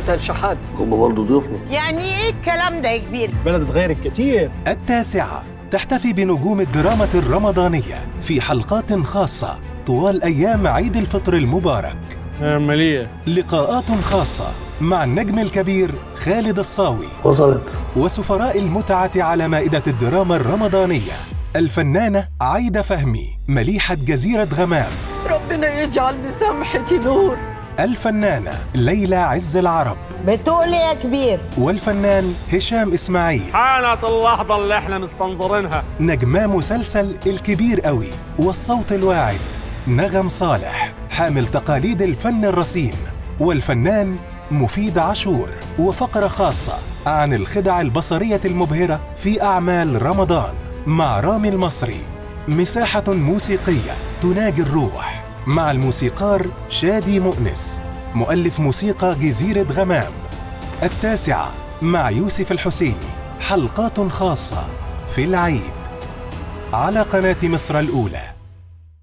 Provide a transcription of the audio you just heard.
كابتن شحات هم برضه ضيوفنا يعني ايه الكلام ده يا كبير البلد اتغيرت كتير التاسعة تحتفي بنجوم الدراما الرمضانية في حلقات خاصة طوال أيام عيد الفطر المبارك مالية لقاءات خاصة مع النجم الكبير خالد الصاوي وصلت وسفراء المتعة على مائدة الدراما الرمضانية الفنانة عايدة فهمي مليحة جزيرة غمام ربنا يجعل مسامحتي نور الفنانة ليلى عز العرب بتقول ايه يا كبير والفنان هشام إسماعيل حانت اللحظة اللي احنا مستنظرينها نجما مسلسل الكبير قوي والصوت الواعد نغم صالح حامل تقاليد الفن الرصين والفنان مفيد عاشور وفقرة خاصة عن الخدع البصرية المبهرة في أعمال رمضان مع رامي المصري مساحة موسيقية تناجي الروح مع الموسيقار شادي مؤنس مؤلف موسيقى جزيرة غمام التاسعة مع يوسف الحسيني حلقات خاصة في العيد على قناة مصر الأولى